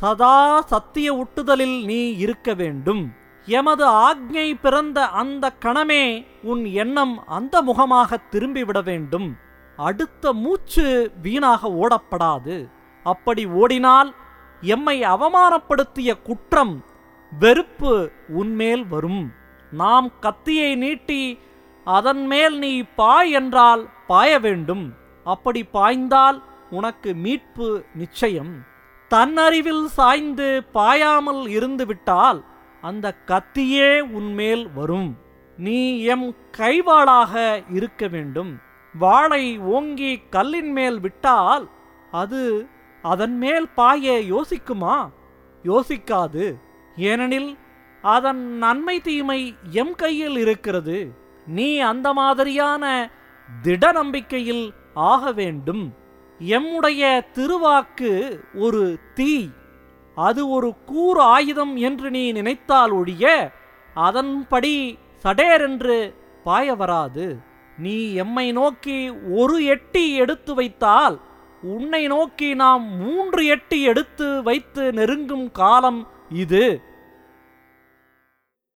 சதா சத்திய ஒட்டுதலில் நீ இருக்க வேண்டும் எமது ஆக்ஞை பிறந்த அந்த கணமே உன் எண்ணம் அந்த முகமாக திரும்பிவிட வேண்டும் அடுத்த மூச்சு வீணாக ஓடப்படாது அப்படி ஓடினால் எம்மை அவமானப்படுத்திய குற்றம் வெறுப்பு உன்மேல் வரும் நாம் கத்தியை நீட்டி அதன் மேல் நீ பாய் என்றால் பாய வேண்டும் அப்படி பாய்ந்தால் உனக்கு மீட்பு நிச்சயம் தன்னறிவில் சாய்ந்து பாயாமல் இருந்து விட்டால் அந்த கத்தியே உன்மேல் வரும் நீ எம் கைவாளாக இருக்க வேண்டும் வாளை ஓங்கி கல்லின் மேல் விட்டால் அது அதன் மேல் பாய யோசிக்குமா யோசிக்காது ஏனெனில் அதன் நன்மை தீமை எம் கையில் இருக்கிறது நீ அந்த மாதிரியான திட நம்பிக்கையில் ஆக வேண்டும் எம்முடைய திருவாக்கு ஒரு தீ அது ஒரு கூர் ஆயுதம் என்று நீ நினைத்தால் ஒழிய அதன்படி சடேரென்று பாய வராது நீ எம்மை நோக்கி ஒரு எட்டி எடுத்து வைத்தால் உன்னை நோக்கி நாம் மூன்று எட்டி எடுத்து வைத்து நெருங்கும் காலம் இது